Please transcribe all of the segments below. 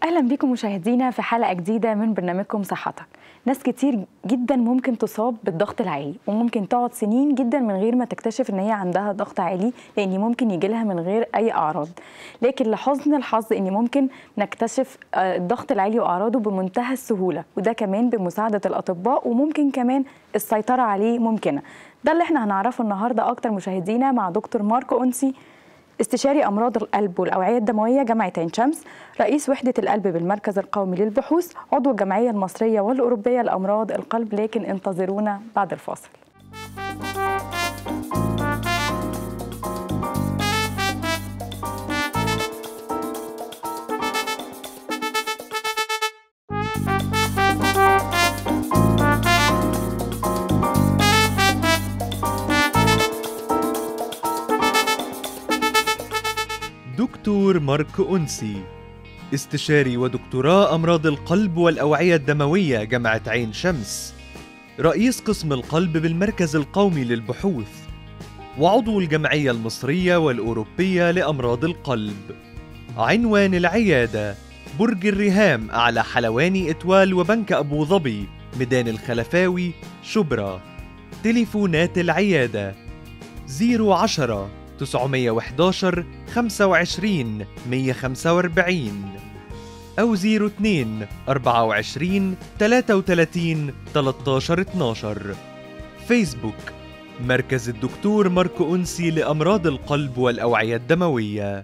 اهلا بكم مشاهدينا في حلقه جديده من برنامجكم صحتك ناس كتير جدا ممكن تصاب بالضغط العالي وممكن تقعد سنين جدا من غير ما تكتشف ان هي عندها ضغط عالي لان ممكن يجي لها من غير اي اعراض لكن لحسن الحظ ان ممكن نكتشف الضغط العالي واعراضه بمنتهى السهوله وده كمان بمساعده الاطباء وممكن كمان السيطره عليه ممكنه ده اللي احنا هنعرفه النهارده اكتر مشاهدينا مع دكتور ماركو انسي استشاري امراض القلب والاوعيه الدمويه جامعه عين شمس رئيس وحده القلب بالمركز القومي للبحوث عضو الجمعيه المصريه والاوروبيه لامراض القلب لكن انتظرونا بعد الفاصل دكتور مارك أنسي استشاري ودكتوراه أمراض القلب والأوعية الدموية جامعة عين شمس رئيس قسم القلب بالمركز القومي للبحوث وعضو الجمعية المصرية والأوروبية لأمراض القلب عنوان العيادة برج الرهام أعلى حلواني إتوال وبنك أبو ظبي ميدان الخلفاوي شبرا تليفونات العيادة 010 911 25 145 أو 02 24 33 13 12 فيسبوك مركز الدكتور ماركو أنسي لأمراض القلب والأوعية الدموية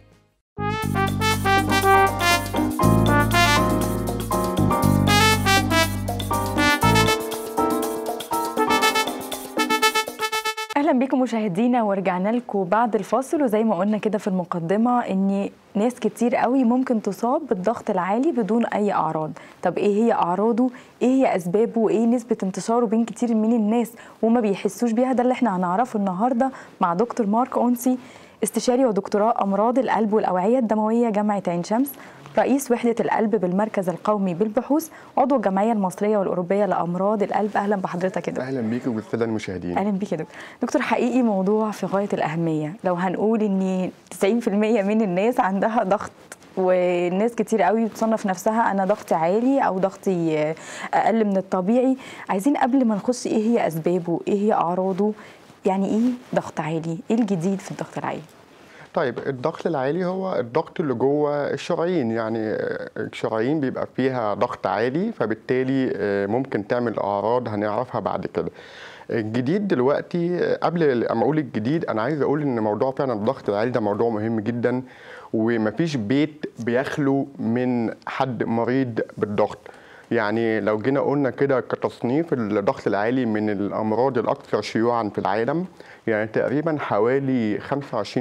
اهلا بكم مشاهدينا ورجعنا لكم بعد الفاصل وزي ما قلنا كده في المقدمه ان ناس كتير قوي ممكن تصاب بالضغط العالي بدون اي اعراض طب ايه هي اعراضه ايه هي اسبابه وايه نسبه انتشاره بين كتير من الناس وما بيحسوش بيها ده اللي احنا هنعرفه النهارده مع دكتور مارك اونسي استشاري ودكتوراه امراض القلب والاوعيه الدمويه جامعه عين شمس رئيس وحدة القلب بالمركز القومي بالبحوث عضو الجمعية المصرية والأوروبية لأمراض القلب أهلا بحضرتك يا دكتور اهلا بيك وبالساده المشاهدين اهلا بيك يا دكتور دكتور حقيقي موضوع في غايه الاهميه لو هنقول ان 90% من الناس عندها ضغط والناس كتير قوي بتصنف نفسها انا ضغطي عالي او ضغطي اقل من الطبيعي عايزين قبل ما نخش ايه هي اسبابه ايه هي اعراضه يعني ايه ضغط عالي ايه الجديد في الضغط العالي طيب الضغط العالي هو الضغط اللي جوه الشرايين يعني الشرايين بيبقى فيها ضغط عالي فبالتالي ممكن تعمل اعراض هنعرفها بعد كده الجديد دلوقتي قبل ما اقول الجديد انا عايز اقول ان موضوع فعلا الضغط العالي ده موضوع مهم جدا ومفيش بيت بيخلو من حد مريض بالضغط يعني لو جينا قلنا كده كتصنيف الضغط العالي من الامراض الاكثر شيوعا في العالم يعني تقريبا حوالي 25%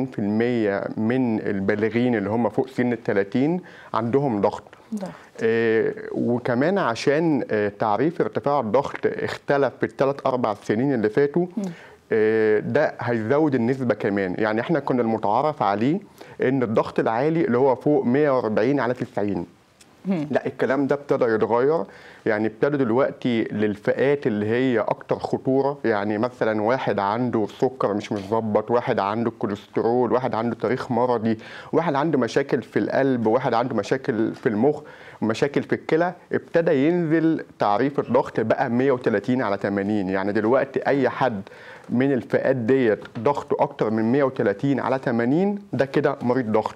من البالغين اللي هم فوق سن ال 30 عندهم ضغط ضغط آه وكمان عشان آه تعريف ارتفاع الضغط اختلف في الثلاث اربع سنين اللي فاتوا آه ده هيزود النسبه كمان يعني احنا كنا المتعارف عليه ان الضغط العالي اللي هو فوق 140 على 90 لا الكلام ده ابتدى يتغير يعني ابتدى دلوقتي للفئات اللي هي اكتر خطوره يعني مثلا واحد عنده السكر مش متظبط واحد عنده الكوليسترول واحد عنده تاريخ مرضي واحد عنده مشاكل في القلب واحد عنده مشاكل في المخ مشاكل في الكلى ابتدى ينزل تعريف الضغط بقى 130 على 80 يعني دلوقتي اي حد من الفئات ديت ضغطه اكتر من 130 على 80 ده كده مريض ضغط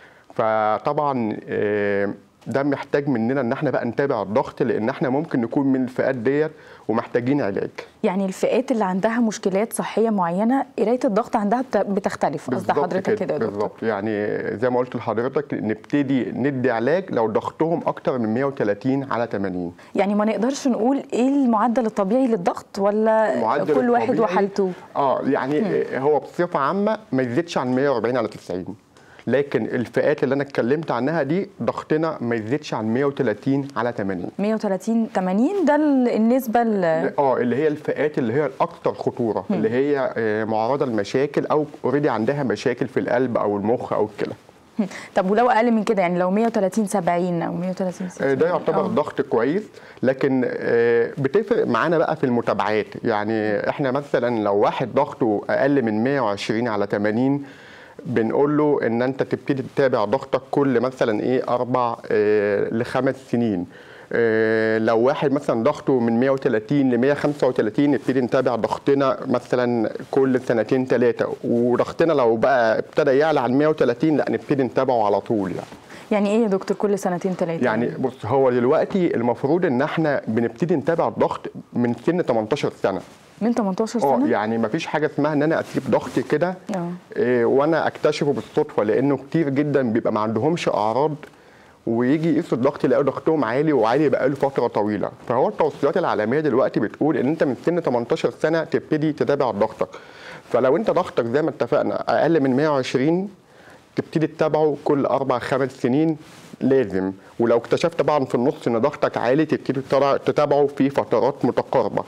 فطبعا آه ده محتاج مننا ان احنا بقى نتابع الضغط لان احنا ممكن نكون من الفئات ديت ومحتاجين علاج يعني الفئات اللي عندها مشكلات صحيه معينه قرايه الضغط عندها بتختلف قصد حضرتك كده يا دكتور بالظبط يعني زي ما قلت لحضرتك نبتدي ندي علاج لو ضغطهم اكتر من 130 على 80 يعني ما نقدرش نقول ايه المعدل الطبيعي للضغط ولا كل واحد وحالته اه يعني م. هو بصفه عامه ما يزيدش عن 140 على 90 لكن الفئات اللي انا اتكلمت عنها دي ضغطنا ما يزيدش عن 130 على 80 130 80 ده النسبه اه اللي هي الفئات اللي هي الاكثر خطوره م. اللي هي معرضه لمشاكل او اوريدي عندها مشاكل في القلب او المخ او الكلى طب ولو اقل من كده يعني لو 130 70 او 130 60 ده يعتبر ضغط كويس لكن بتفرق معانا بقى في المتابعات يعني احنا مثلا لو واحد ضغطه اقل من 120 على 80 بنقول له ان انت تبتدي تتابع ضغطك كل مثلا ايه اربع آه، لخمس سنين آه، لو واحد مثلا ضغطه من 130 ل 135 نبتدي نتابع ضغطنا مثلا كل سنتين ثلاثه وضغطنا لو بقى ابتدى يعلى عن 130 لا نبتدي نتابعه على طول يعني يعني ايه يا دكتور كل سنتين ثلاثه يعني بص هو دلوقتي المفروض ان احنا بنبتدي نتابع الضغط من سن 18 سنه من 18 اه سنه يعني ما فيش حاجه اسمها ان انا اسيب ضغطي كده اه إيه وانا اكتشفه بالصدفه لانه كتير جدا بيبقى ما عندهمش اعراض ويجي يقيسوا الضغط يلاقوا ضغطهم عالي وعالي بقاله فتره طويله فهو التوصيات العالميه دلوقتي بتقول ان انت من سن 18 سنه تبتدي تتابع ضغطك فلو انت ضغطك زي ما اتفقنا اقل من 120 تبتدي تتابعه كل اربع خمس سنين لازم ولو اكتشفت طبعا في النص ان ضغطك عالي تبتدي تتابع- تتابعه في فترات متقاربه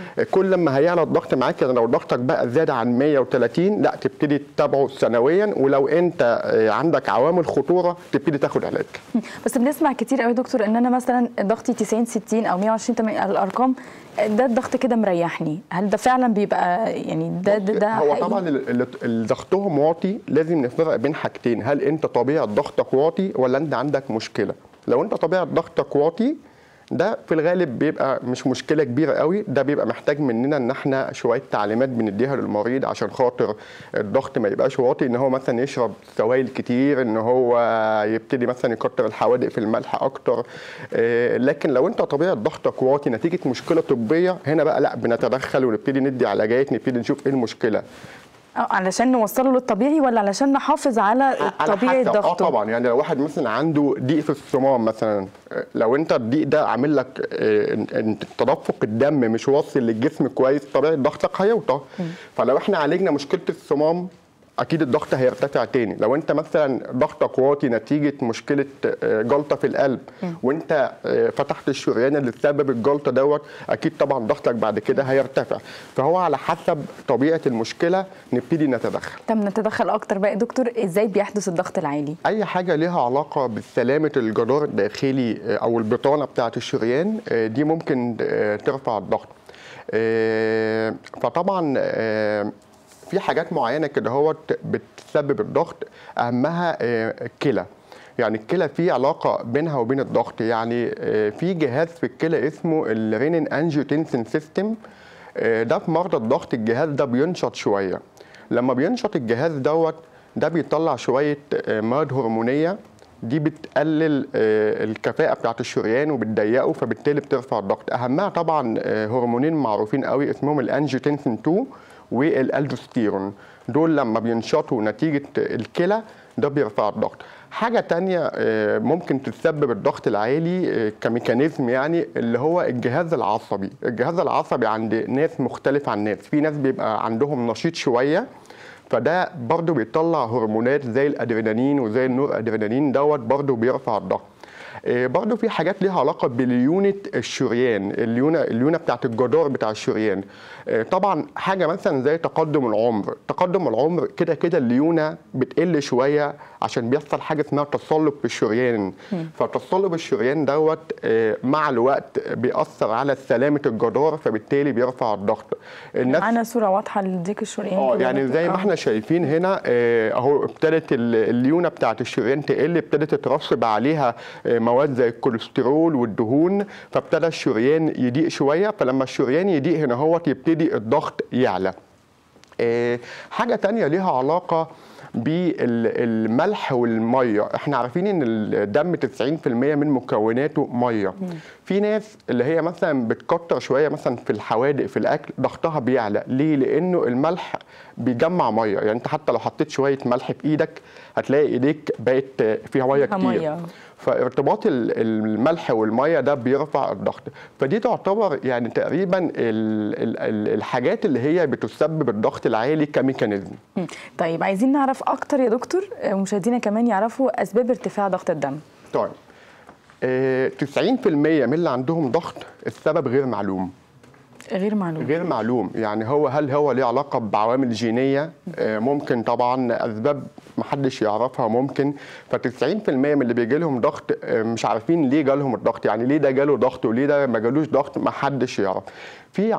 كل ما هيعلى الضغط معاك يعني لو ضغطك بقى زاد عن 130 لا تبتدي تتابعه سنويا ولو انت آه، عندك عوامل خطوره تبتدي تاخد علاج بس بنسمع كتير قوي يا دكتور ان انا مثلا ضغطي 90 60 او 120 80 الارقام ده الضغط كده مريحني هل ده فعلا بيبقى يعني ده ده, ده هو حقيقي؟ طبعا ال- ال- اللي ضغطهم واطي لازم نفرق بين حاجتين هل انت طبيعه ضغطك واطي ولا انت عندك مشكله لو انت طبيعه ضغطك واطي ده في الغالب بيبقى مش مشكله كبيره قوي ده بيبقى محتاج مننا ان احنا شويه تعليمات بنديها للمريض عشان خاطر الضغط ما يبقاش واطي ان هو مثلا يشرب سوائل كتير ان هو يبتدي مثلا يكتر الحوادق في الملح اكتر آه، لكن لو انت طبيعه ضغطك واطي نتيجه مشكله طبيه هنا بقى لا بنتدخل ونبتدي ندي علاجات نبتدي نشوف ايه المشكله اه علشان نوصله للطبيعي ولا علشان نحافظ على على طبيعه حسب. اه ضغطه طبعا يعني لو واحد مثلا عنده ضيق في الصمام مثلا آه، لو انت الضيق ده عامل لك آه، إن- إن تدفق الدم مش واصل للجسم كويس طبيعي ضغطك هيوطى فلو احنا عالجنا مشكله الصمام اكيد الضغط هيرتفع تاني لو انت مثلا ضغطك واطي نتيجه مشكله آه، جلطه في القلب وانت آه، فتحت الشريان اللي سبب الجلطه دوت اكيد طبعا ضغطك بعد كده هيرتفع فهو على حسب طبيعه المشكله نبتدي نتدخل طب نتدخل اكتر بقى يا دكتور ازاي بيحدث الضغط العالي اي حاجه ليها علاقه بسلامه الجدار الداخلي آه، او البطانه بتاعه الشريان آه، دي ممكن آه، ترفع الضغط آه، فطبعا آه، في حاجات معينه كده هو بتسبب الضغط اهمها آه، الكلى يعني الكلى في علاقه بينها وبين الضغط يعني آه، في جهاز في الكلى اسمه الرينين انجيوتنسين سيستم ده في مرضى الضغط الجهاز ده بينشط شويه لما بينشط الجهاز دوت ده بيطلع شويه آه، مواد هرمونيه دي بتقلل آه، الكفاءه بتاعت الشريان وبتضيقه فبالتالي بترفع الضغط اهمها طبعا آه، هرمونين معروفين قوي اسمهم الانجيوتنسين 2 والالدوستيرون دول لما بينشطوا نتيجه الكلى ده بيرفع الضغط حاجة تانية آه، ممكن تسبب الضغط العالي آه، كميكانيزم يعني اللي هو الجهاز العصبي الجهاز العصبي عند ناس مختلف عن ناس في ناس بيبقى عندهم نشيط شوية فده برضو بيطلع هرمونات زي الادرينالين وزي النور ادرينالين دوت برضو بيرفع الضغط آه، برضو في حاجات ليها علاقه باليونت الشريان اليونه اليونه بتاعت الجدار بتاع الشريان آه، طبعا حاجه مثلا زي تقدم العمر تقدم العمر كده كده الليونه بتقل شويه عشان بيحصل حاجه اسمها تصلب في الشريان فتصلب الشريان دوت آه، مع الوقت بيأثر على سلامه الجدار فبالتالي بيرفع الضغط الناس معانا صوره واضحه لديك الشريان اه كده يعني دكتور. زي ما آه. احنا شايفين هنا آه، اهو ابتدت ال- الليونه بتاعت الشريان تقل ابتدت تترسب عليها آه، مواد زي الكوليسترول والدهون فابتدى الشريان يضيق شويه فلما الشريان يضيق هنا هو يبتدي الضغط يعلى آه، حاجة تانية ليها علاقة بالملح والمية احنا عارفين ان الدم 90% من مكوناته مية في ناس اللي هي مثلا بتكتر شوية مثلا في الحوادق في الاكل ضغطها بيعلى ليه لانه الملح بيجمع مية يعني انت حتى لو حطيت شوية ملح في ايدك هتلاقي ايديك بقت فيها مية فيها كتير مية. فارتباط ال- الملح والميه ده بيرفع الضغط فدي تعتبر يعني تقريبا ال- ال- ال- الحاجات اللي هي بتسبب الضغط العالي كميكانيزم مم. طيب عايزين نعرف اكتر يا دكتور آه، ومشاهدينا كمان يعرفوا اسباب ارتفاع ضغط الدم طيب آه، 90% من اللي عندهم ضغط السبب غير معلوم غير معلوم غير معلوم يعني هو هل هو ليه علاقه بعوامل جينيه آه، ممكن طبعا اسباب محدش يعرفها ممكن ف 90% من اللي بيجي لهم ضغط آه، مش عارفين ليه جالهم الضغط يعني ليه ده جاله ضغط وليه ده ما جالوش ضغط محدش يعرف في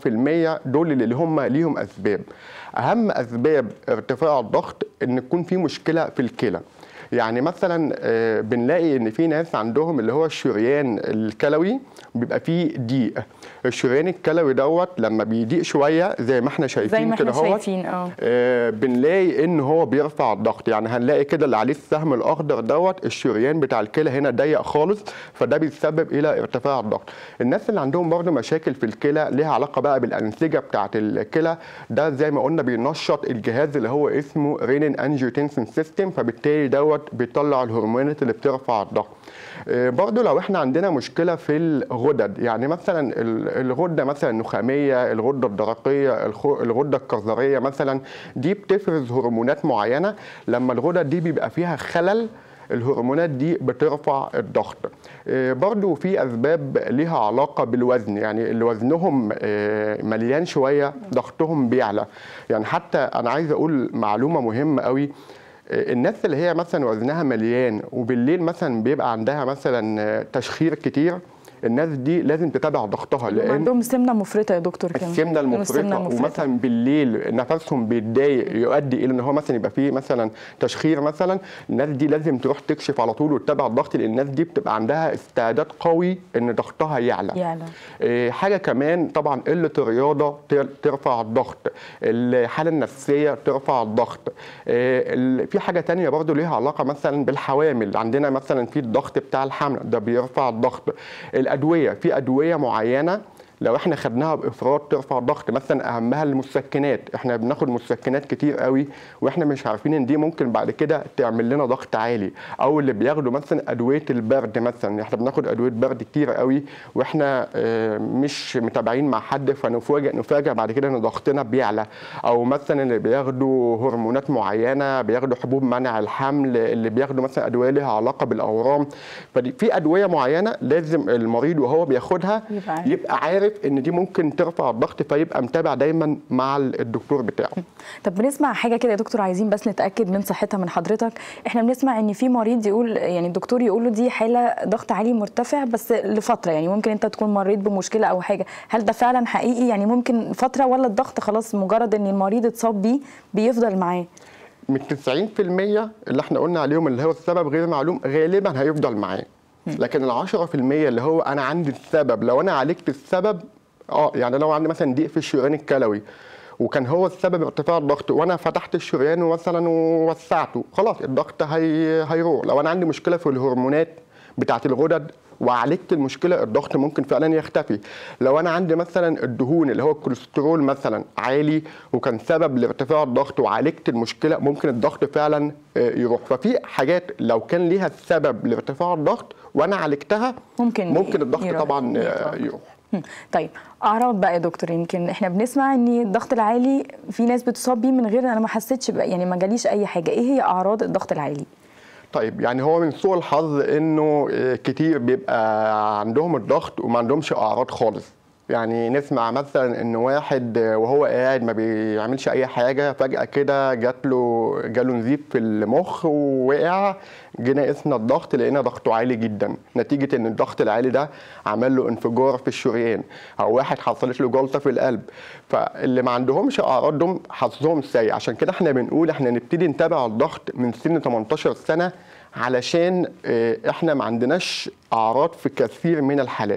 10% دول اللي هم ليهم اسباب اهم اسباب ارتفاع الضغط ان يكون في مشكله في الكلى يعني مثلا آه، بنلاقي ان في ناس عندهم اللي هو الشريان الكلوي بيبقى فيه ضيق الشريان الكلوي دوت لما بيضيق شويه زي ما احنا زي شايفين ما كده احنا هوت شايفين اه آه، بنلاقي ان هو بيرفع الضغط يعني هنلاقي كده اللي عليه السهم الاخضر دوت الشريان بتاع الكلى هنا ضيق خالص فده بيسبب الى ارتفاع الضغط الناس اللي عندهم برضه مشاكل في الكلى ليها علاقه بقى بالانسجه بتاعه الكلى ده زي ما قلنا بينشط الجهاز اللي هو اسمه رينين انجيوتنسين سيستم فبالتالي دوت بيطلع الهرمونات اللي بترفع الضغط آه، برضه لو احنا عندنا مشكله في الغدد يعني مثلا ال- الغده مثلا النخاميه الغده الدرقيه الخ- الغده الكظريه مثلا دي بتفرز هرمونات معينه لما الغدد دي بيبقى فيها خلل الهرمونات دي بترفع الضغط آه، برضو في اسباب ليها علاقه بالوزن يعني اللي وزنهم آه، مليان شويه ضغطهم بيعلى يعني حتى انا عايز اقول معلومه مهمه قوي آه، الناس اللي هي مثلا وزنها مليان وبالليل مثلا بيبقى عندها مثلا آه، تشخير كتير الناس دي لازم تتابع ضغطها هم لان عندهم سمنه مفرطه يا دكتور كمان السمنه عندهم المفرطه ومثلا بالليل نفسهم بيتضايق يؤدي الى ان هو مثلا يبقى فيه مثلا تشخير مثلا الناس دي لازم تروح تكشف على طول وتتابع الضغط لان الناس دي بتبقى عندها استعداد قوي ان ضغطها يعلى يعلى إيه، حاجه كمان طبعا قله الرياضه تر- ترفع الضغط الحاله النفسيه ترفع الضغط إيه، ال- في حاجه تانية برضو ليها علاقه مثلا بالحوامل عندنا مثلا في الضغط بتاع الحمل ده بيرفع الضغط الادويه في ادويه معينه لو احنا خدناها بافراط ترفع الضغط مثلا اهمها المسكنات احنا بناخد مسكنات كتير قوي واحنا مش عارفين ان دي ممكن بعد كده تعمل لنا ضغط عالي او اللي بياخدوا مثلا ادويه البرد مثلا احنا بناخد ادويه برد كتير قوي واحنا آه، مش متابعين مع حد فنفاجئ نفاجئ بعد كده ان ضغطنا بيعلى او مثلا اللي بياخدوا هرمونات معينه بياخدوا حبوب منع الحمل اللي بياخدوا مثلا ادويه ليها علاقه بالاورام فدي في ادويه معينه لازم المريض وهو بياخدها يبقى عارف. يبقى عارف ان دي ممكن ترفع الضغط فيبقى متابع دايما مع الدكتور بتاعه طب بنسمع حاجه كده يا دكتور عايزين بس نتاكد من صحتها من حضرتك احنا بنسمع ان في مريض يقول يعني الدكتور يقول له دي حاله ضغط عالي مرتفع بس لفتره يعني ممكن انت تكون مريت بمشكله او حاجه هل ده فعلا حقيقي يعني ممكن فتره ولا الضغط خلاص مجرد ان المريض اتصاب بيه بيفضل معاه من 90% اللي احنا قلنا عليهم اللي هو السبب غير معلوم غالبا هيفضل معاه لكن ال 10% اللي هو انا عندي السبب لو انا عالجت السبب اه يعني لو عندي مثلا ضيق في الشريان الكلوي وكان هو السبب ارتفاع الضغط وانا فتحت الشريان مثلا ووسعته خلاص الضغط هي... هيروح لو انا عندي مشكله في الهرمونات بتاعت الغدد وعالجت المشكله الضغط ممكن فعلا يختفي لو انا عندي مثلا الدهون اللي هو الكوليسترول مثلا عالي وكان سبب لارتفاع الضغط وعالجت المشكله ممكن الضغط فعلا آه، يروح ففي حاجات لو كان ليها السبب لارتفاع الضغط وانا عالجتها ممكن ممكن الضغط يروح. طبعا آه، يروح. يروح هم. طيب اعراض بقى يا دكتور يمكن احنا بنسمع ان الضغط العالي في ناس بتصاب بيه من غير انا ما حسيتش بقى يعني ما جاليش اي حاجه ايه هي اعراض الضغط العالي طيب يعني هو من سوء الحظ انه آه، كتير بيبقى عندهم الضغط وما عندهمش اعراض خالص يعني نسمع مثلا ان واحد آه، وهو قاعد ما بيعملش اي حاجه فجاه كده جات له جاله نزيف في المخ ووقع جينا قسنا الضغط لقينا ضغطه عالي جدا نتيجه ان الضغط العالي ده عمل له انفجار في الشريان او واحد حصلت له جلطه في القلب فاللي ما عندهمش اعراض دول حظهم سيء عشان كده احنا بنقول احنا نبتدي نتابع الضغط من سن 18 سنه علشان آه، احنا ما عندناش اعراض في كثير من الحالات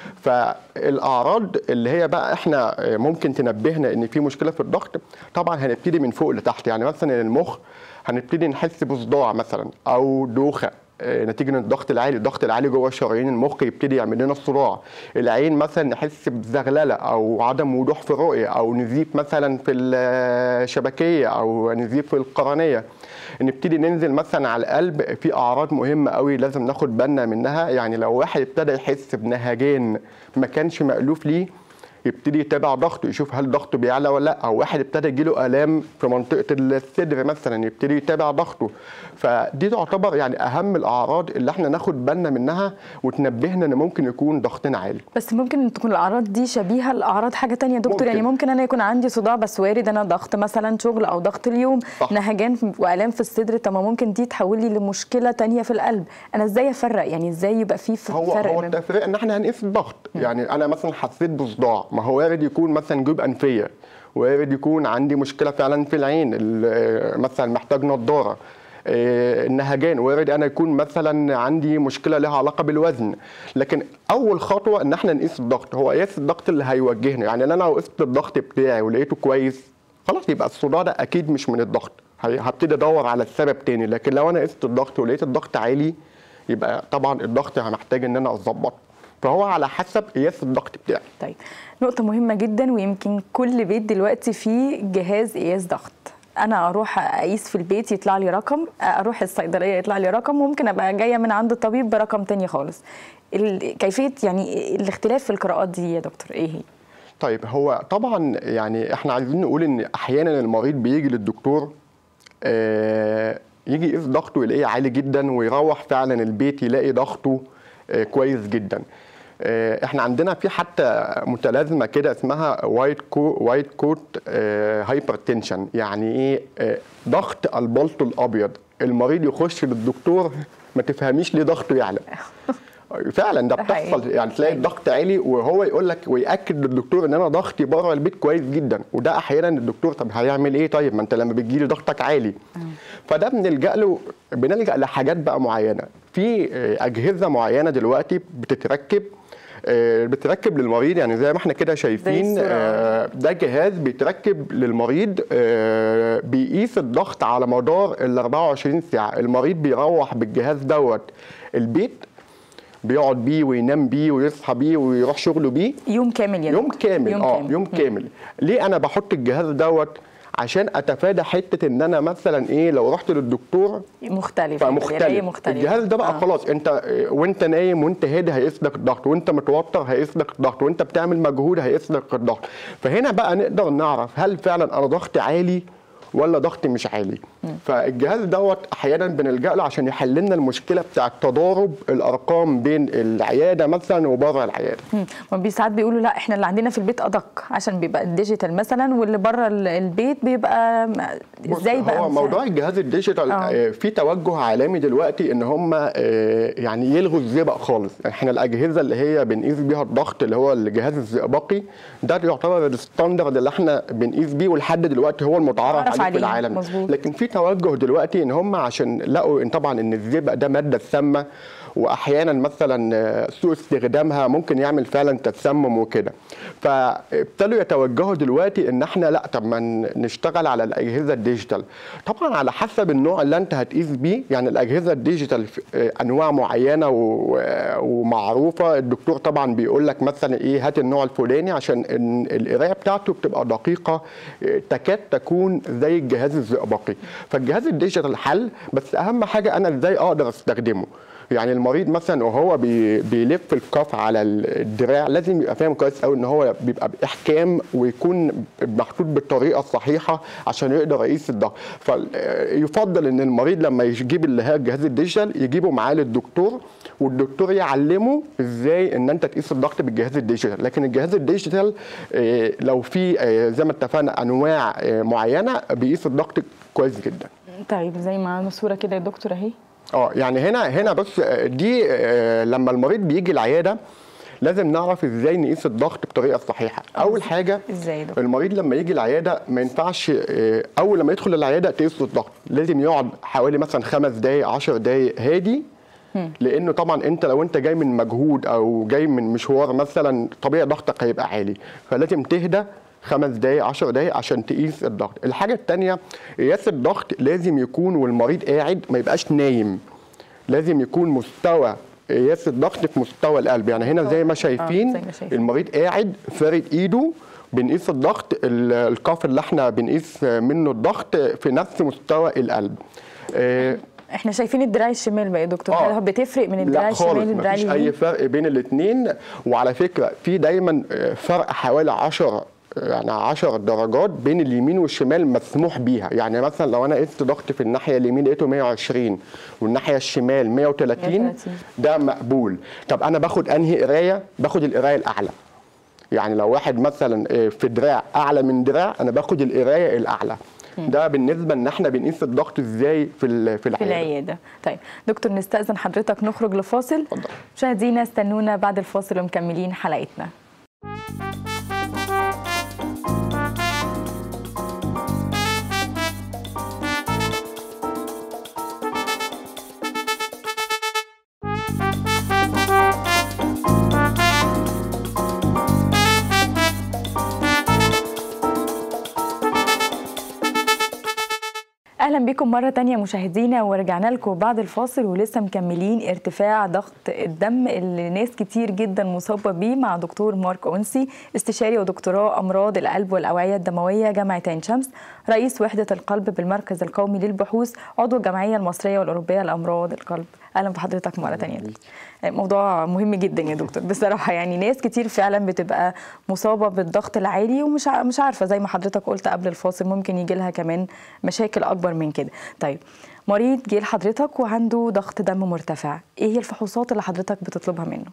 فالاعراض اللي هي بقى احنا آه، ممكن تنبهنا ان في مشكله في الضغط طبعا هنبتدي من فوق لتحت يعني مثلا المخ هنبتدي نحس بصداع مثلا او دوخه آه، نتيجه من الضغط العالي الضغط العالي جوه شرايين المخ يبتدي يعمل لنا صداع العين مثلا نحس بزغلله او عدم وضوح في الرؤيه او نزيف مثلا في الشبكيه او نزيف في القرنيه نبتدي ننزل مثلا على القلب في اعراض مهمه قوي لازم ناخد بالنا منها يعني لو واحد ابتدى يحس بنهجان ما كانش مألوف ليه يبتدي يتابع ضغطه يشوف هل ضغطه بيعلى ولا لا او واحد ابتدى يجيله الام في منطقه الصدر مثلا يبتدي يتابع ضغطه فدي تعتبر يعني اهم الاعراض اللي احنا ناخد بالنا منها وتنبهنا ان ممكن يكون ضغطنا عالي بس ممكن تكون الاعراض دي شبيهه لاعراض حاجه تانية يا دكتور ممكن. يعني ممكن انا يكون عندي صداع بس وارد انا ضغط مثلا شغل او ضغط اليوم صح. نهجان في- والام في الصدر طب ما ممكن دي تحول لي لمشكله تانية في القلب انا ازاي افرق يعني ازاي يبقى في ف- هو فرق هو ما- التفريق ان احنا هنقيس الضغط يعني انا مثلا حسيت بصداع ما هو وارد يكون مثلا جيوب انفيه وارد يكون عندي مشكله فعلا في العين ال- مثلا محتاج نظاره آه، النهجان وارد انا يكون مثلا عندي مشكله لها علاقه بالوزن لكن اول خطوه ان احنا نقيس الضغط هو قياس الضغط اللي هيوجهنا يعني انا لو قست الضغط بتاعي ولقيته كويس خلاص يبقى الصداع ده اكيد مش من الضغط هي- هبتدي ادور على السبب تاني لكن لو انا قست الضغط ولقيت الضغط عالي يبقى طبعا الضغط محتاج ان انا اظبط فهو على حسب قياس الضغط بتاعي طيب نقطة مهمة جدا ويمكن كل بيت دلوقتي فيه جهاز قياس ضغط انا اروح اقيس في البيت يطلع لي رقم اروح الصيدليه يطلع لي رقم ممكن ابقى جايه من عند الطبيب برقم تاني خالص ال- كيفيه يعني الاختلاف في القراءات دي يا دكتور ايه هي طيب هو طبعا يعني احنا عايزين نقول ان احيانا المريض بيجي للدكتور آه، يجي يقيس ضغطه يلاقيه عالي جدا ويروح فعلا البيت يلاقي ضغطه آه، كويس جدا آه، احنا عندنا في حتى متلازمه كده اسمها وايت كو وايت كوت هايبرتنشن يعني ايه آه، ضغط البلطو الابيض المريض يخش للدكتور ما تفهميش ليه ضغطه يعلى فعلا ده ده حقيقي. بتحصل يعني تلاقي حقيقي. الضغط عالي وهو يقول لك وياكد للدكتور ان انا ضغطي بره البيت كويس جدا وده احيانا الدكتور طب هيعمل ايه طيب ما انت لما بتجيلي ضغطك عالي فده بنلجا له بنلجا لحاجات بقى معينه في آه، اجهزه معينه دلوقتي بتتركب آه، بتركب للمريض يعني زي ما احنا كده شايفين الصورة. آه، ده جهاز بيتركب للمريض آه، بيقيس الضغط على مدار ال 24 ساعه المريض بيروح بالجهاز دوت البيت بيقعد بيه وينام بيه ويصحى بيه ويروح شغله بيه يوم كامل يا يوم دكتور. كامل يوم اه كامل. يوم كامل ليه انا بحط الجهاز دوت عشان اتفادى حته ان انا مثلا ايه لو رحت للدكتور مختلف فمختلف مختلف الجهاز ده بقى آه. خلاص انت آه، وانت نايم وانت هادي هيقيس لك الضغط وانت متوتر هيقيس لك الضغط وانت بتعمل مجهود هيقيس لك الضغط فهنا بقى نقدر نعرف هل فعلا انا ضغطي عالي ولا ضغطي مش عالي فالجهاز دوت احيانا بنلجا له عشان يحل لنا المشكله بتاعه تضارب الارقام بين العياده مثلا وبره العياده مم. ما ساعات بيقولوا لا احنا اللي عندنا في البيت ادق عشان بيبقى الديجيتال مثلا واللي بره ال- البيت بيبقى م- بص، ازاي بقى هو مش موضوع عارف. الجهاز الديجيتال آه. آه، في توجه عالمي دلوقتي ان هم آه، يعني يلغوا الزئبق خالص احنا الاجهزه اللي هي بنقيس بيها الضغط اللي هو الجهاز الزئبقي ده يعتبر الستاندرد اللي احنا بنقيس بيه ولحد دلوقتي هو المتعارف متعارف عليه عليه، في العالم مظبوط. لكن في توجه دلوقتي ان هم عشان لقوا ان طبعا ان الزئبق ده ماده سامه واحيانا مثلا آه، سوء استخدامها ممكن يعمل فعلا تسمم وكده فابتدوا يتوجهوا دلوقتي ان احنا لا طب ما ن- نشتغل على الاجهزه الديجيتال طبعا على حسب النوع اللي انت هتقيس بيه يعني الاجهزه الديجيتال في- آه، انواع معينه و- آه، ومعروفه الدكتور طبعا بيقول لك مثلا ايه هات النوع الفلاني عشان إن القرايه بتاعته بتبقى دقيقه آه، تكاد تكون زي الجهاز الزئبقي فالجهاز الديجيتال حل بس اهم حاجه انا ازاي اقدر استخدمه يعني المريض مثلا وهو بي بيلف الكف على الدراع لازم يبقى فاهم كويس قوي ان هو بيبقى باحكام ويكون محطوط بالطريقه الصحيحه عشان يقدر يقيس الضغط فيفضل ان المريض لما يجيب اللي هي الجهاز الديجيتال يجيبه معاه للدكتور والدكتور يعلمه ازاي ان انت تقيس الضغط بالجهاز الديجيتال لكن الجهاز الديجيتال آه، لو في آه، زي ما اتفقنا انواع آه، معينه بيقيس الضغط كويس جدا طيب زي ما معانا صوره كده يا دكتور اهي اه يعني هنا هنا بس آه، دي آه، لما المريض بيجي العياده لازم نعرف ازاي نقيس الضغط بطريقه صحيحه اول حاجه ازاي يا دكتور؟ المريض لما يجي العياده ما ينفعش آه، اول لما يدخل العياده تقيس له الضغط لازم يقعد حوالي مثلا خمس دقائق 10 دقائق هادي لانه طبعا انت لو انت جاي من مجهود او جاي من مشوار مثلا طبيعي ضغطك هيبقى عالي فلازم تهدى خمس دقايق 10 دقايق عشان تقيس الضغط الحاجه الثانيه قياس الضغط لازم يكون والمريض قاعد ما يبقاش نايم لازم يكون مستوى قياس الضغط في مستوى القلب يعني هنا زي ما شايفين زي ما شايفين. المريض قاعد فارد ايده بنقيس الضغط ال- القاف اللي احنا بنقيس منه الضغط في نفس مستوى القلب آه، احنا شايفين الدراع الشمال بقى يا دكتور آه. هل هو بتفرق من الدراع لا خالص الشمال للدراع مفيش اي اليمين فرق بين الاثنين وعلى فكره في دايما آه، فرق حوالي 10 يعني 10 درجات بين اليمين والشمال مسموح بيها يعني مثلا لو انا قست ضغط في الناحيه اليمين لقيته 120 والناحيه الشمال 130 130. ده مقبول طب انا باخد انهي قرايه باخد القرايه الاعلى يعني لو واحد مثلا آه، في دراع اعلى من دراع انا باخد القرايه الاعلى ده بالنسبه ان احنا بنقيس الضغط ازاي في ال- في في العياده العياده طيب دكتور نستأذن حضرتك نخرج لفاصل اتفضل. مشاهدينا استنونا بعد الفاصل ومكملين حلقتنا اهلا بكم مره تانية مشاهدينا ورجعنا لكم بعد الفاصل ولسه مكملين ارتفاع ضغط الدم اللي ناس كتير جدا مصابه بيه مع دكتور مارك اونسي استشاري ودكتوراه امراض القلب والاوعيه الدمويه جامعه عين شمس رئيس وحده القلب بالمركز القومي للبحوث عضو الجمعيه المصريه والاوروبيه لامراض القلب اهلا بحضرتك مره تانية موضوع مهم جدا يا دكتور بصراحه يعني ناس كتير فعلا بتبقى مصابه بالضغط العالي ومش ع- مش عارفه زي ما حضرتك قلت قبل الفاصل ممكن يجي لها كمان مشاكل اكبر من كده طيب مريض جه لحضرتك وعنده ضغط دم مرتفع ايه هي الفحوصات اللي حضرتك بتطلبها منه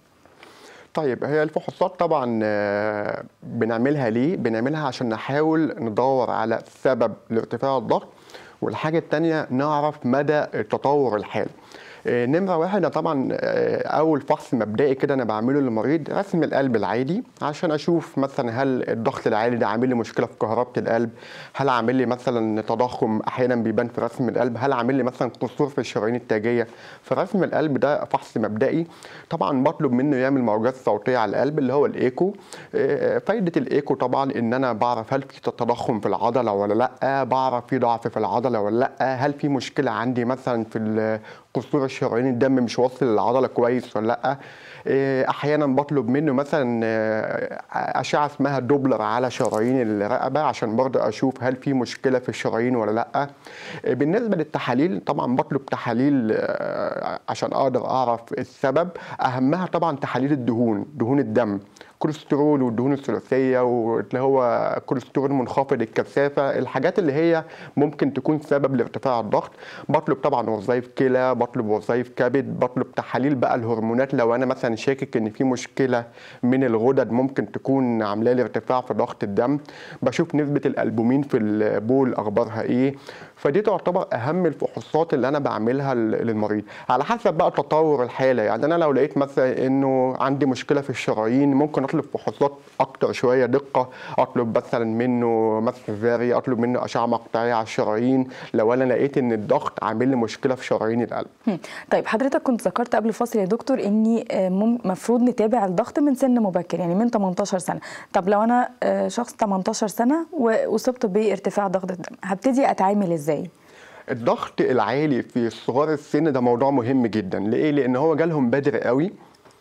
طيب هي الفحوصات طبعا آه، بنعملها ليه؟ بنعملها عشان نحاول ندور على سبب لارتفاع الضغط والحاجة التانية نعرف مدى تطور الحال. آه، نمرة واحد أنا طبعا آه، أول فحص مبدئي كده أنا بعمله للمريض رسم القلب العادي عشان أشوف مثلا هل الضغط العالي ده عامل لي مشكلة في كهربة القلب؟ هل عامل لي مثلا تضخم أحيانا بيبان في رسم القلب؟ هل عامل لي مثلا قصور في الشرايين التاجية؟ فرسم القلب ده فحص مبدئي طبعا بطلب منه يعمل موجات صوتية على القلب اللي هو الإيكو آه، فايدة الإيكو طبعا إن أنا بعرف هل في تضخم في العضلة ولا لأ بعرف في ضعف في العضلة ولا لأ هل في مشكلة عندي مثلا في ال- قصور الشرايين الدم مش واصل للعضلة كويس ولا لأ آه، أحيانا بطلب منه مثلا آه، أشعة اسمها دوبلر على شرايين الرقبة عشان برضه أشوف هل في مشكلة في الشرايين ولا لأ آه، بالنسبة للتحاليل طبعا بطلب تحاليل آه، عشان أقدر أعرف السبب أهمها طبعا تحاليل الدهون دهون الدم كوليسترول والدهون الثلاثيه واللي هو كوليسترول منخفض الكثافه الحاجات اللي هي ممكن تكون سبب لارتفاع الضغط بطلب طبعا وظائف كلى بطلب وظائف كبد بطلب تحاليل بقى الهرمونات لو انا مثلا شاكك ان في مشكله من الغدد ممكن تكون عامله لي ارتفاع في ضغط الدم بشوف نسبه الالبومين في البول اخبارها ايه فدي تعتبر اهم الفحوصات اللي انا بعملها ل- للمريض على حسب بقى تطور الحاله يعني انا لو لقيت مثلا انه عندي مشكله في الشرايين ممكن اطلب فحوصات اكتر شويه دقه اطلب مثلا منه مسح ذري اطلب منه اشعه مقطعيه على الشرايين لو انا لقيت ان الضغط عامل لي مشكله في شرايين القلب هم. طيب حضرتك كنت ذكرت قبل الفاصل يا دكتور اني المفروض نتابع الضغط من سن مبكر يعني من 18 سنه طب لو انا آه، شخص 18 سنه واصبت بارتفاع ضغط الدم هبتدي اتعامل ازاي الضغط العالي في صغار السن ده موضوع مهم جدا ليه لان هو جالهم بدري قوي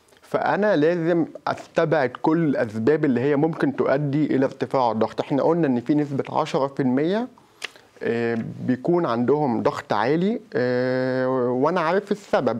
فانا لازم استبعد كل الاسباب اللي هي ممكن تؤدي الى ارتفاع الضغط احنا قلنا ان في نسبه 10% آه، بيكون عندهم ضغط عالي آه، وانا عارف السبب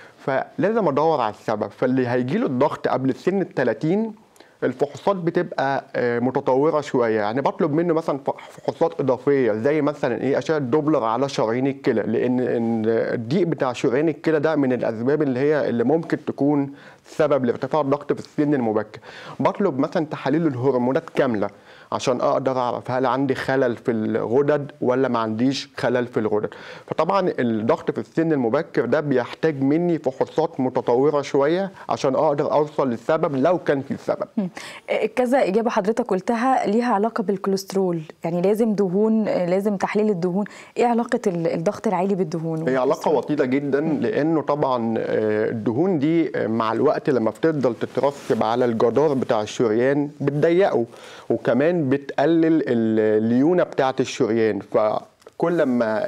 فلازم ادور على السبب فاللي هيجيله الضغط قبل سن ال 30 الفحوصات بتبقى آه، متطوره شويه يعني بطلب منه مثلا فحوصات اضافيه زي مثلا ايه اشعه دوبلر على شرايين الكلى لان إن الضيق بتاع شرايين الكلى ده من الاسباب اللي هي اللي ممكن تكون سبب لارتفاع الضغط في السن المبكر بطلب مثلا تحاليل الهرمونات كامله عشان اقدر اعرف هل عندي خلل في الغدد ولا ما عنديش خلل في الغدد فطبعا الضغط في السن المبكر ده بيحتاج مني فحوصات متطوره شويه عشان اقدر اوصل للسبب لو كان في سبب هم. آه، كذا اجابه حضرتك قلتها ليها علاقه بالكوليسترول يعني لازم دهون آه، لازم تحليل الدهون ايه علاقه ال- الضغط العالي بالدهون هي علاقة وطيدة جدا لأنه طبعا آه، الدهون دي آه، مع الوقت لما بتفضل تترسب على الجدار بتاع الشريان بتضيقه وكمان بتقلل ال- الليونة بتاعة الشريان فكل ما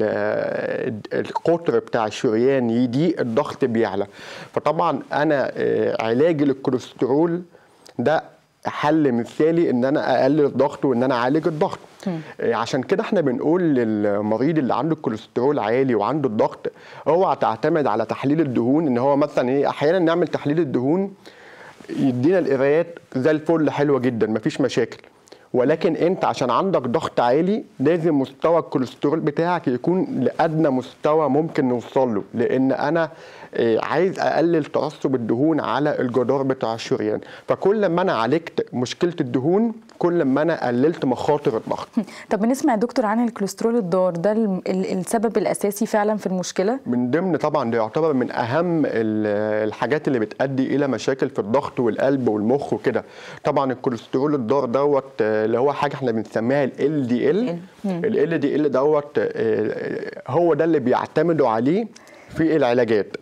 ال- القطر بتاع الشريان يضيق الضغط بيعلى فطبعا أنا آه، علاجي للكوليسترول ده حل مثالي ان انا اقلل الضغط وان انا اعالج الضغط آه، عشان كده احنا بنقول للمريض اللي عنده الكوليسترول عالي وعنده الضغط اوعى تعتمد على تحليل الدهون ان هو مثلا ايه احيانا نعمل تحليل الدهون يدينا القرايات زي الفل حلوه جدا مفيش مشاكل ولكن انت عشان عندك ضغط عالي لازم مستوى الكوليسترول بتاعك يكون لادنى مستوى ممكن نوصل له لان انا آه، عايز اقلل ترسب الدهون على الجدار بتاع الشريان فكل ما انا عالجت مشكله الدهون كل ما انا قللت مخاطر الضغط طب بنسمع يا دكتور عن الكوليسترول الضار ده ال- ال- السبب الاساسي فعلا في المشكله من ضمن طبعا ده يعتبر من اهم ال- الحاجات اللي بتؤدي الى مشاكل في الضغط والقلب والمخ وكده طبعا الكوليسترول الضار دوت آه، اللي هو حاجه احنا بنسميها ال دي ال ال دي ال دوت آه، هو ده اللي بيعتمدوا عليه في العلاجات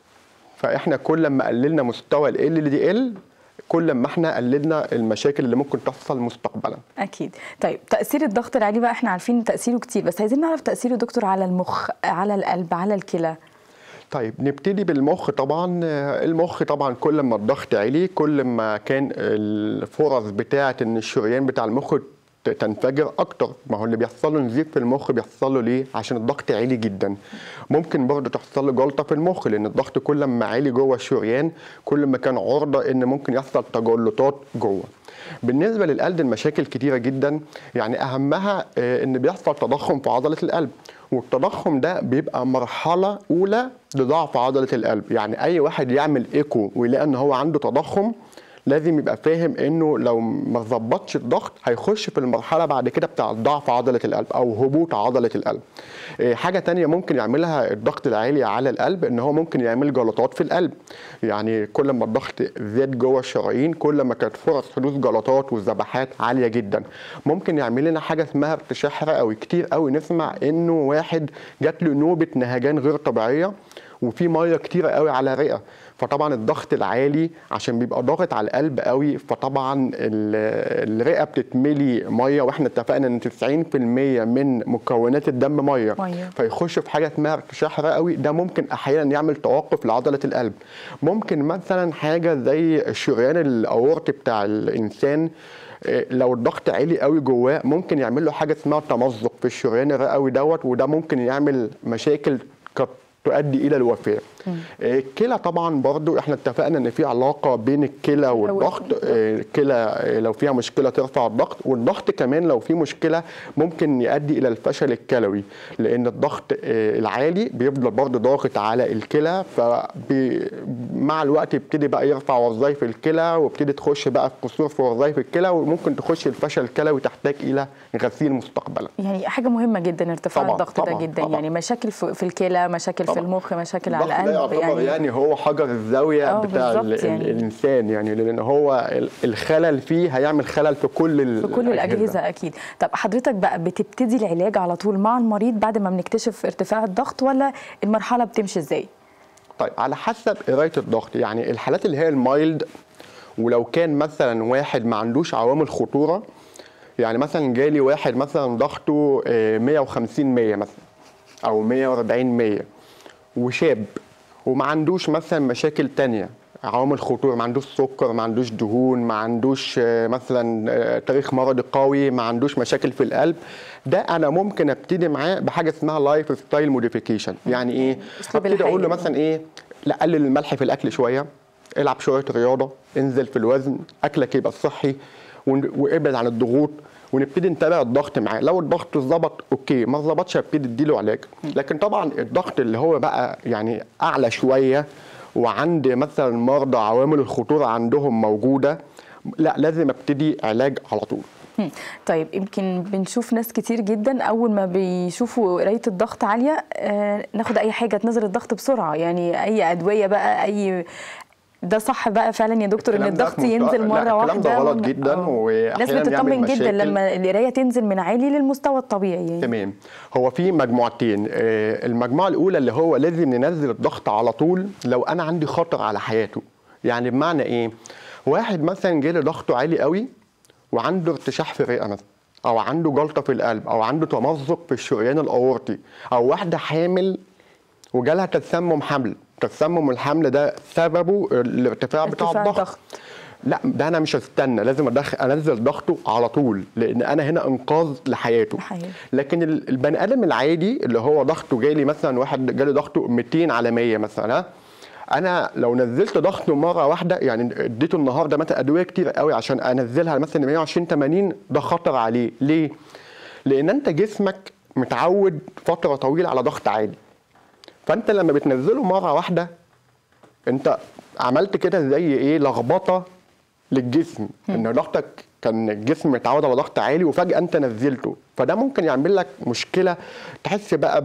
فاحنا كل ما قللنا مستوى ال دي ال كل ما احنا قللنا المشاكل اللي ممكن تحصل مستقبلا اكيد طيب تاثير الضغط العالي بقى احنا عارفين تاثيره كتير بس عايزين نعرف تاثيره دكتور على المخ على القلب على الكلى طيب نبتدي بالمخ طبعا آه، المخ طبعا كل ما الضغط عالي كل ما كان الفرص بتاعه ان الشريان بتاع المخ ت- تنفجر اكتر ما هو اللي بيحصل له نزيف في المخ بيحصل له ليه عشان الضغط عالي جدا ممكن برضه تحصل له جلطه في المخ لان الضغط كل ما عالي جوه الشريان كل ما كان عرضه ان ممكن يحصل تجلطات جوه بالنسبه للقلب المشاكل كتيره جدا يعني اهمها آه، ان بيحصل تضخم في عضله القلب والتضخم ده بيبقى مرحله اولى لضعف عضله القلب يعني اي واحد يعمل ايكو ويلاقي ان هو عنده تضخم لازم يبقى فاهم انه لو ما ظبطش الضغط هيخش في المرحله بعد كده بتاع ضعف عضله القلب او هبوط عضله القلب إيه، حاجه تانية ممكن يعملها الضغط العالي على القلب ان هو ممكن يعمل جلطات في القلب يعني كل ما الضغط زاد جوه الشرايين كل ما كانت فرص حدوث جلطات وذبحات عاليه جدا ممكن يعمل لنا حاجه اسمها ارتشاح رئوي كتير قوي نسمع انه واحد جات له نوبه نهجان غير طبيعيه وفي ميه كتيره قوي على الرئه فطبعا الضغط العالي عشان بيبقى ضاغط على القلب قوي فطبعا ال- الرئه بتتملي ميه واحنا اتفقنا ان 90% من مكونات الدم ميه مية. فيخش في حاجه اسمها ارتشاح رئوي ده ممكن احيانا يعمل توقف لعضله القلب ممكن مثلا حاجه زي الشريان الاورطي بتاع الانسان إيه، لو الضغط عالي قوي جواه ممكن يعمل له حاجه اسمها تمزق في الشريان الرئوي دوت وده ممكن يعمل مشاكل قد تؤدي الى الوفاه إيه، الكلى طبعا برضو احنا اتفقنا ان في علاقه بين الكلى والضغط إيه، الكلى إيه، لو فيها مشكله ترفع الضغط والضغط كمان لو في مشكله ممكن يؤدي الى الفشل الكلوي لان الضغط إيه، العالي بيفضل برضو ضاغط على الكلى فمع الوقت يبتدي بقى يرفع وظائف الكلى ويبتدي تخش بقى في قصور في وظائف الكلى وممكن تخش الفشل الكلوي تحتاج الى غسيل مستقبلا يعني حاجه مهمه جدا ارتفاع طبعاً، الضغط ده طبعاً، جدا طبعاً. يعني مشاكل في في الكلى مشاكل في طبعاً. المخ مشاكل على الضغط ده القلب يعتبر يعني, يعني يعني هو حجر الزاويه آه، بتاع ال بالظبط ال يعني. الانسان يعني لان هو ال- الخلل فيه هيعمل خلل في كل ال- في كل الاجهزه اكيد طب حضرتك بقى بتبتدي العلاج على طول مع المريض بعد ما بنكتشف ارتفاع الضغط ولا المرحله بتمشي ازاي طيب على حسب قرايه الضغط يعني الحالات اللي هي المايلد ولو كان مثلا واحد ما عندوش عوامل خطوره يعني مثلا جالي واحد مثلا ضغطه آه، 150 100 مثلا او 140 100 وشاب وما عندوش مثلا مشاكل تانية عوامل خطورة ما عندوش سكر ما عندوش دهون ما عندوش آه، مثلا آه، تاريخ مرضي قوي ما عندوش مشاكل في القلب ده انا ممكن ابتدي معاه بحاجه اسمها لايف ستايل موديفيكيشن يعني ايه أسلوب ابتدي اقول له الحياة. مثلا ايه لا قلل الملح في الاكل شويه العب شويه رياضه انزل في الوزن اكلك يبقى صحي ون- وابعد عن الضغوط ونبتدي نتابع الضغط معاه لو الضغط ظبط اوكي ما ظبطش ابتدي اديله علاج لكن طبعا الضغط اللي هو بقى يعني اعلى شويه وعند مثلا مرضى عوامل الخطوره عندهم موجوده لا لازم ابتدي علاج على طول هم. طيب يمكن بنشوف ناس كتير جدا اول ما بيشوفوا قرايه الضغط عاليه آه ناخد اي حاجه تنزل الضغط بسرعه يعني اي ادويه بقى اي ده صح بقى فعلا يا دكتور ان الكلام ده الضغط في منتهى- ينزل لا، مره الكلام واحده ده غلط ون- جداً آه. وأحياناً الناس بتطمن بيعمل جدا مشاكل. لما القرايه تنزل من عالي للمستوى الطبيعي يعني. تمام هو في مجموعتين آه، المجموعه الاولى اللي هو لازم ننزل الضغط على طول لو انا عندي خطر على حياته يعني بمعنى ايه واحد مثلا جاله ضغطه عالي قوي وعنده ارتشاح في الرئه مثلا او عنده جلطه في القلب او عنده تمزق في الشريان الاورطي او واحده حامل وجالها تسمم حمل تسمم الحمل ده سببه الارتفاع بتاع ارتفاع الضغط الضغط. لا ده انا مش هستنى لازم أدخل انزل ضغطه على طول لان انا هنا انقاذ لحياته لحياته. لكن ال- البني ادم العادي اللي هو ضغطه جالي مثلا واحد جالي ضغطه 200 على 100 مثلا ها انا لو نزلت ضغطه مره واحده يعني اديته النهارده مثلا ادويه كتير قوي عشان انزلها مثلا 120 80 ده خطر عليه ليه لان انت جسمك متعود فتره طويله على ضغط عالي فانت لما بتنزله مره واحده انت عملت كده زي ايه لخبطه للجسم ان ضغطك كان الجسم متعود على ضغط عالي وفجاه انت نزلته فده ممكن يعمل لك مشكله تحس بقى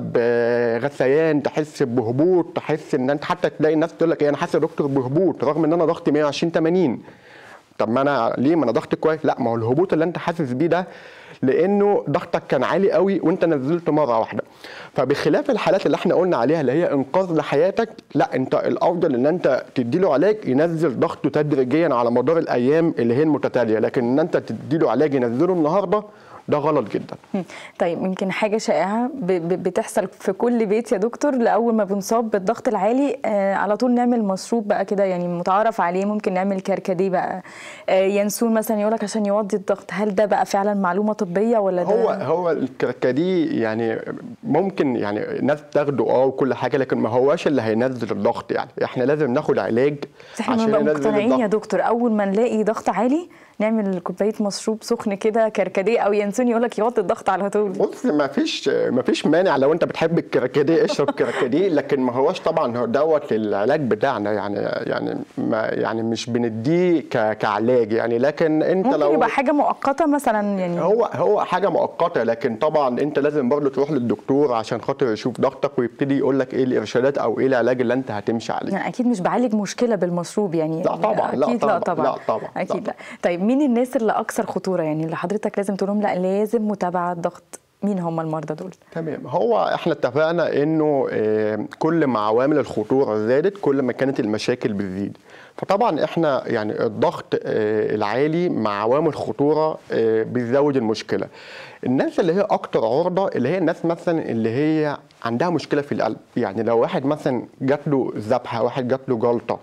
بغثيان تحس بهبوط تحس ان انت حتى تلاقي الناس تقول لك ايه انا حاسس يا دكتور بهبوط رغم ان انا ضغطي 120 80 طب ما انا ليه ما انا ضغطي كويس لا ما هو الهبوط اللي انت حاسس بيه ده لانه ضغطك كان عالي قوي وانت نزلته مره واحده فبخلاف الحالات اللي احنا قلنا عليها اللي هي انقاذ لحياتك لا انت الافضل ان انت تديله علاج ينزل ضغطه تدريجيا على مدار الايام اللي هي المتتاليه لكن ان انت تديله علاج ينزله النهارده ده غلط جدا مم. طيب يمكن حاجة شائعة ب- ب- بتحصل في كل بيت يا دكتور لأول ما بنصاب بالضغط العالي آه على طول نعمل مشروب بقى كده يعني متعارف عليه ممكن نعمل كركديه بقى آه ينسون مثلا يقولك عشان يوطي الضغط هل ده بقى فعلا معلومة طبية ولا ده هو هو الكركديه يعني ممكن يعني ناس تاخده اه وكل حاجه لكن ما هواش اللي هينزل الضغط يعني احنا لازم ناخد علاج بس احنا بنبقى ينزل مقتنعين يا الضغط. دكتور اول ما نلاقي ضغط عالي نعمل كوبايه مشروب سخن كده كركديه او ينسون يقولك يوطي الضغط على طول بص ما فيش ما فيش مانع لو انت بتحب الكركديه اشرب كركديه لكن ما هوش طبعا هو دوت العلاج بتاعنا يعني يعني ما يعني مش بنديه ك- كعلاج يعني لكن انت ممكن لو يبقى حاجه مؤقته مثلا يعني هو هو حاجه مؤقته لكن طبعا انت لازم برضه تروح للدكتور عشان خاطر يشوف ضغطك ويبتدي يقول لك ايه الارشادات او ايه العلاج اللي انت هتمشي عليه يعني اكيد مش بعالج مشكله بالمشروب يعني لا طبعاً، لا اكيد لا طبعاً، طبعا لا طبعاً، اكيد لا لا طيب مين الناس اللي اكثر خطوره يعني اللي حضرتك لازم تقول لهم لا لازم متابعه ضغط مين هم المرضى دول تمام هو احنا اتفقنا انه آه، كل ما عوامل الخطوره زادت كل ما كانت المشاكل بتزيد فطبعا احنا يعني الضغط آه، العالي مع عوامل الخطوره آه، بيزود المشكله الناس اللي هي اكتر عرضه اللي هي الناس مثلا اللي هي عندها مشكله في القلب يعني لو واحد مثلا جات له ذبحه واحد جات له جلطه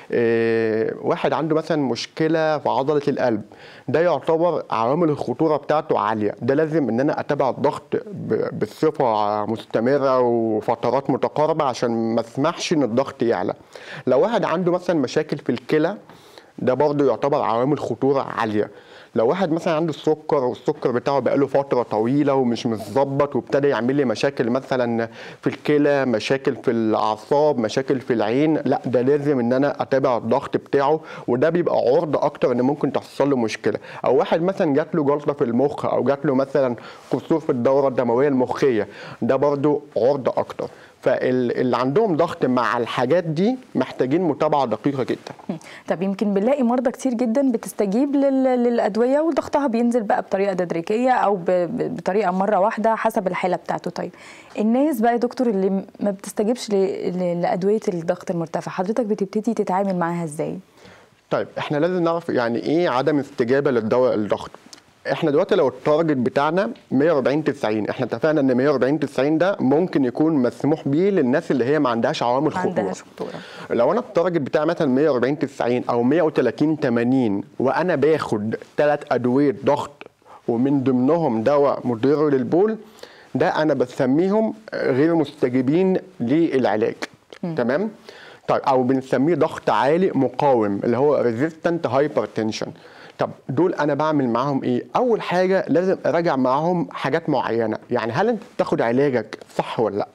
آه، واحد عنده مثلا مشكله في عضله القلب ده يعتبر عوامل الخطوره بتاعته عاليه ده لازم ان انا اتابع الضغط ب- بصفه مستمره وفترات متقاربه عشان ما اسمحش ان الضغط يعلى لو واحد عنده مثلا مشاكل في الكلى ده برضه يعتبر عوامل خطوره عاليه لو واحد مثلا عنده السكر والسكر بتاعه بقاله فتره طويله ومش متظبط وابتدى يعمل لي مشاكل مثلا في الكلى مشاكل في الاعصاب مشاكل في العين لا ده لازم ان انا اتابع الضغط بتاعه وده بيبقى عرضه اكتر ان ممكن تحصل له مشكله او واحد مثلا جات له جلطه في المخ او جات له مثلا كسور في الدوره الدمويه المخيه ده برضو عرضه اكتر فاللي عندهم ضغط مع الحاجات دي محتاجين متابعه دقيقه جدا طب يمكن بنلاقي مرضى كتير جدا بتستجيب لل- للادويه وضغطها بينزل بقى بطريقه تدريجيه او ب- ب- بطريقه مره واحده حسب الحاله بتاعته طيب الناس بقى يا دكتور اللي م- ما بتستجيبش ل- ل- لادويه الضغط المرتفع حضرتك بتبتدي تتعامل معاها ازاي طيب احنا لازم نعرف يعني ايه عدم استجابه للدواء الضغط احنا دلوقتي لو التارجت بتاعنا 140 90 احنا اتفقنا ان 140 90 ده ممكن يكون مسموح بيه للناس اللي هي ما عندهاش عوامل ما خطوره عندهاش خطوره لو انا التارجت بتاعي مثلا 140 90 او 130 80 وانا باخد ثلاث ادويه ضغط ومن ضمنهم دواء مضر للبول ده انا بسميهم غير مستجيبين للعلاج تمام طيب او بنسميه ضغط عالي مقاوم اللي هو ريزيستنت هايبرتنشن طب دول انا بعمل معاهم ايه اول حاجه لازم اراجع معاهم حاجات معينه يعني هل انت بتاخد علاجك صح ولا لا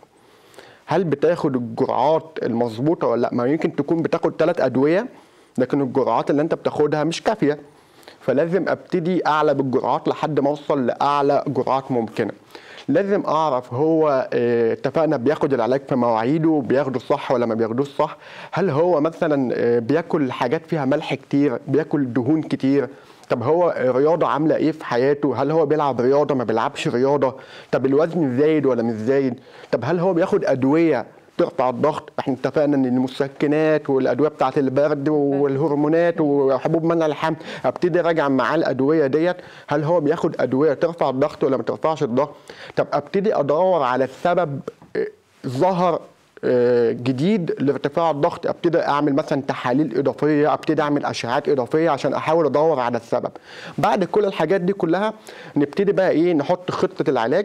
هل بتاخد الجرعات المظبوطه ولا لا ما يمكن تكون بتاخد ثلاث ادويه لكن الجرعات اللي انت بتاخدها مش كافيه فلازم ابتدي اعلى بالجرعات لحد ما اوصل لاعلى جرعات ممكنه لازم اعرف هو اه، اتفقنا بياخد العلاج في مواعيده بياخده صح ولا ما بياخدوش صح هل هو مثلا اه، بياكل حاجات فيها ملح كتير بياكل دهون كتير طب هو رياضة عاملة ايه في حياته؟ هل هو بيلعب رياضة ما بيلعبش رياضة؟ طب الوزن زايد ولا مش زايد؟ طب هل هو بياخد أدوية ترفع الضغط؟ احنا اتفقنا ان المسكنات والأدوية بتاعة البرد والهرمونات وحبوب منع الحمل ابتدي اراجع معاه الأدوية ديت هل هو بياخد أدوية ترفع الضغط ولا ما ترفعش الضغط؟ طب ابتدي ادور على السبب اه، ظهر آه، جديد لارتفاع الضغط ابتدي اعمل مثلا تحاليل اضافيه ابتدي اعمل اشعاعات اضافيه عشان احاول ادور على السبب بعد كل الحاجات دي كلها نبتدي بقى ايه نحط خطه العلاج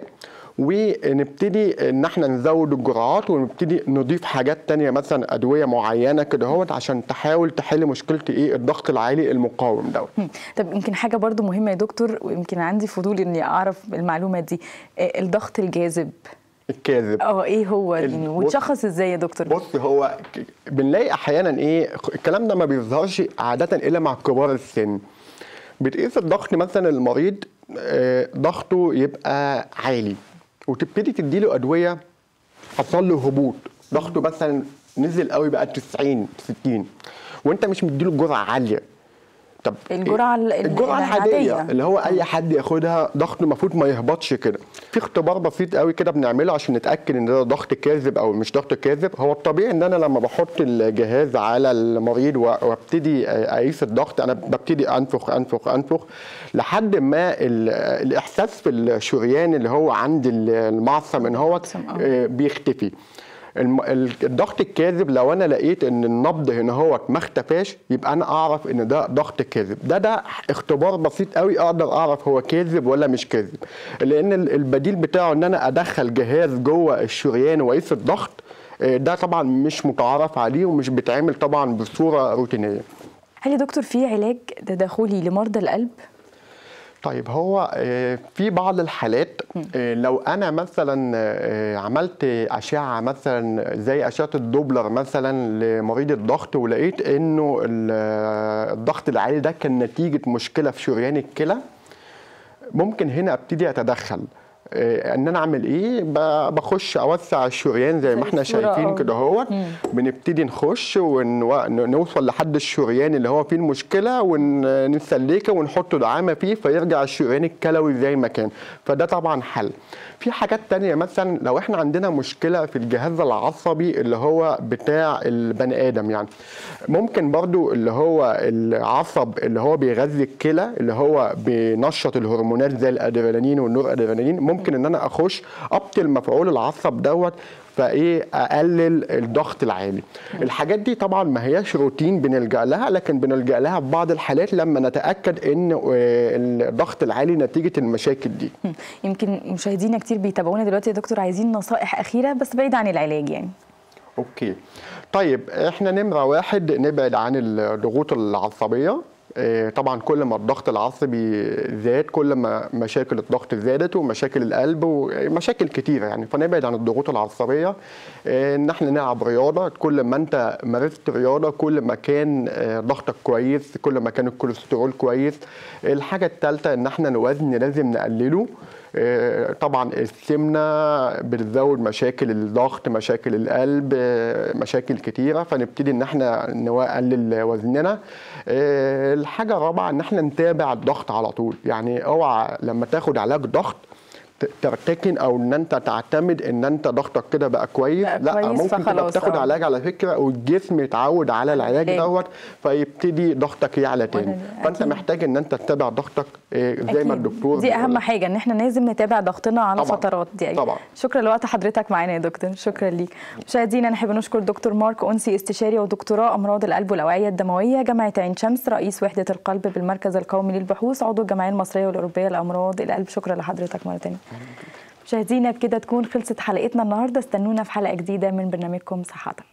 ونبتدي ان احنا نزود الجرعات ونبتدي نضيف حاجات تانية مثلا ادويه معينه كده اهوت عشان تحاول تحل مشكله ايه الضغط العالي المقاوم دوت مم. طب يمكن حاجه برضو مهمه يا دكتور ويمكن عندي فضول اني اعرف المعلومه دي آه، الضغط الجاذب الكاذب اه ايه هو ال- يعني بص- وتشخص ازاي يا دكتور بص هو ك- بنلاقي احيانا ايه الكلام ده ما بيظهرش عاده الا مع كبار السن بتقيس الضغط مثلا المريض آه، ضغطه يبقى عالي وتبتدي تديله ادويه حصل له هبوط ضغطه مثلا نزل قوي بقى 90 60 وانت مش مديله جرعه عاليه طب الجرعة ال- ال- الجرعه العادية. العاديه اللي هو اي حد ياخدها ضغطه المفروض ما يهبطش كده في اختبار بسيط قوي كده بنعمله عشان نتاكد ان ده ضغط كاذب او مش ضغط كاذب هو الطبيعي ان انا لما بحط الجهاز على المريض و- وابتدي اقيس الضغط انا ببتدي انفخ انفخ انفخ لحد ما ال- الاحساس في الشريان اللي هو عند المعصم ان هو المعصم، آه. آه، بيختفي الم- ال- الضغط الكاذب لو انا لقيت ان النبض هنا هو ما اختفاش يبقى انا اعرف ان ده ضغط كاذب ده ده اختبار بسيط قوي اقدر اعرف هو كاذب ولا مش كاذب لان ال- البديل بتاعه ان انا ادخل جهاز جوه الشريان واقيس الضغط آه، ده طبعا مش متعارف عليه ومش بيتعمل طبعا بصوره روتينيه هل يا دكتور في علاج تداخلي لمرضى القلب طيب هو آه، في بعض الحالات آه، لو انا مثلا آه، عملت اشعه مثلا زي اشعه الدوبلر مثلا لمريض الضغط ولقيت انه ال- آه، الضغط العالي ده كان نتيجه مشكله في شريان الكلى ممكن هنا ابتدي اتدخل آه، ان انا اعمل ايه ب- بخش اوسع الشريان زي ما زي احنا الصورة، شايفين آه. كده اهوت بنبتدي نخش ونوصل لحد الشريان اللي هو فيه المشكله ونسلكه ونحط دعامه فيه فيرجع الشريان الكلوي زي ما كان فده طبعا حل في حاجات تانية مثلا لو احنا عندنا مشكله في الجهاز العصبي اللي هو بتاع البني ادم يعني ممكن برضو اللي هو العصب اللي هو بيغذي الكلى اللي هو بينشط الهرمونات زي الادرينالين والنور ادرينالين ممكن ان انا اخش ابطل مفعول العصب دوت فايه اقلل الضغط العالي الحاجات دي طبعا ما هياش روتين بنلجا لها لكن بنلجا لها في بعض الحالات لما نتاكد ان آه، الضغط العالي نتيجه المشاكل دي مم. يمكن مشاهدينا كتير بيتابعونا دلوقتي يا دكتور عايزين نصائح اخيره بس بعيد عن العلاج يعني اوكي طيب احنا نمره واحد نبعد عن الضغوط العصبيه آه، طبعا كل ما الضغط العصبي زاد كل ما مشاكل الضغط زادت ومشاكل القلب ومشاكل كتيره يعني فنبعد عن الضغوط العصبيه آه، ان احنا نلعب رياضه كل ما انت مارست رياضه كل ما كان آه، ضغطك كويس كل ما كان الكوليسترول كويس الحاجه الثالثه ان احنا الوزن لازم نقلله آه، طبعا السمنه بتزود مشاكل الضغط مشاكل القلب آه، مشاكل كتيره فنبتدي ان احنا نقلل وزننا آه، الحاجه الرابعه ان احنا نتابع الضغط على طول يعني اوعى لما تاخد علاج ضغط ت- ترتكن او ان انت تعتمد ان انت ضغطك كده بقى كويس بقى لا كويس ممكن تبقى فخلاص، بتاخد آه. علاج على فكره والجسم يتعود على العلاج أكيد. دوت فيبتدي ضغطك يعلى تاني وأنا- فانت أكيد. محتاج ان انت تتابع ضغطك آه، زي ما أكيد. الدكتور دي بيقول اهم لك. حاجه ان احنا لازم نتابع ضغطنا على طبعاً. فترات دي طبعاً. شكرا لوقت حضرتك معانا يا دكتور شكرا ليك مشاهدينا نحب نشكر دكتور مارك انسي استشاري ودكتوراه امراض القلب والاوعيه الدمويه جامعه عين شمس رئيس وحده القلب بالمركز القومي للبحوث عضو الجمعيه المصريه والاوروبيه لامراض القلب شكرا لحضرتك مره ثانيه مشاهدينا بكده تكون خلصت حلقتنا النهارده استنونا في حلقه جديده من برنامجكم صحتك